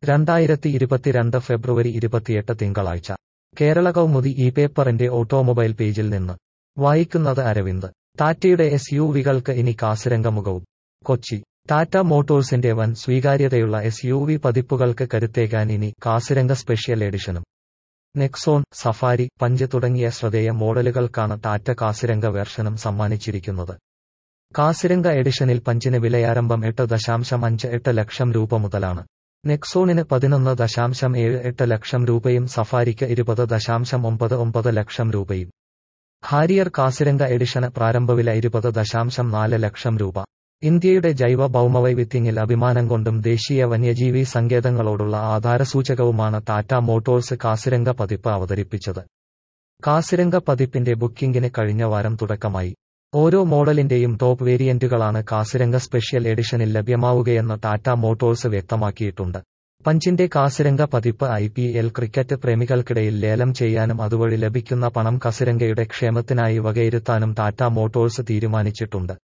രണ്ടായിരത്തി ഇരുപത്തിരണ്ട് ഫെബ്രുവരി ഇരുപത്തിയെട്ട് തിങ്കളാഴ്ച കേരള കൗമുദി ഈ പേപ്പറിന്റെ ഓട്ടോമൊബൈൽ പേജിൽ നിന്ന് വായിക്കുന്നത് അരവിന്ദ് ടാറ്റയുടെ എസ് യു വികൾക്ക് ഇനി കാസിരംഗമുഖവും കൊച്ചി ടാറ്റ മോട്ടോഴ്സിന്റെ വൻ സ്വീകാര്യതയുള്ള എസ് യു വി പതിപ്പുകൾക്ക് കരുത്തേകാൻ ഇനി കാസിരംഗ സ്പെഷ്യൽ എഡിഷനും നെക്സോൺ സഫാരി പഞ്ച് തുടങ്ങിയ ശ്രദ്ധേയ മോഡലുകൾക്കാണ് ടാറ്റ കാസിരംഗ വേർഷനും സമ്മാനിച്ചിരിക്കുന്നത് കാസിരംഗ എഡിഷനിൽ പഞ്ചിന് വിലയാരംഭം എട്ട് ദശാംശം അഞ്ച് എട്ട് ലക്ഷം രൂപ മുതലാണ് നെക്സോണിന് പതിനൊന്ന് ദശാംശം ഏഴ് എട്ട് ലക്ഷം രൂപയും സഫാരിക്ക് ഇരുപത് ദശാംശം ഒമ്പത് ഒമ്പത് ലക്ഷം രൂപയും ഹാരിയർ കാസിരംഗ എഡിഷന് പ്രാരംഭവില ഇരുപത് ദശാംശം നാല് ലക്ഷം രൂപ ഇന്ത്യയുടെ ജൈവ ഭൗമവൈവിധ്യങ്ങളിൽ അഭിമാനം കൊണ്ടും ദേശീയ വന്യജീവി സങ്കേതങ്ങളോടുള്ള ആധാരസൂചകവുമാണ് ടാറ്റ മോട്ടോഴ്സ് കാസിരംഗ പതിപ്പ് അവതരിപ്പിച്ചത് കാസിരംഗ പതിപ്പിന്റെ ബുക്കിംഗിന് കഴിഞ്ഞ വാരം തുടക്കമായി ഓരോ മോഡലിന്റെയും ടോപ്പ് വേരിയന്റുകളാണ് കാസിരംഗ സ്പെഷ്യൽ എഡിഷനിൽ ലഭ്യമാവുകയെന്ന് ടാറ്റ മോട്ടോഴ്സ് വ്യക്തമാക്കിയിട്ടുണ്ട് പഞ്ചിന്റെ കാസിരംഗ പതിപ്പ് ഐ പി എൽ ക്രിക്കറ്റ് പ്രേമികൾക്കിടയിൽ ലേലം ചെയ്യാനും അതുവഴി ലഭിക്കുന്ന പണം കസിരംഗയുടെ ക്ഷേമത്തിനായി വകയിരുത്താനും ടാറ്റ മോട്ടോഴ്സ് തീരുമാനിച്ചിട്ടുണ്ട്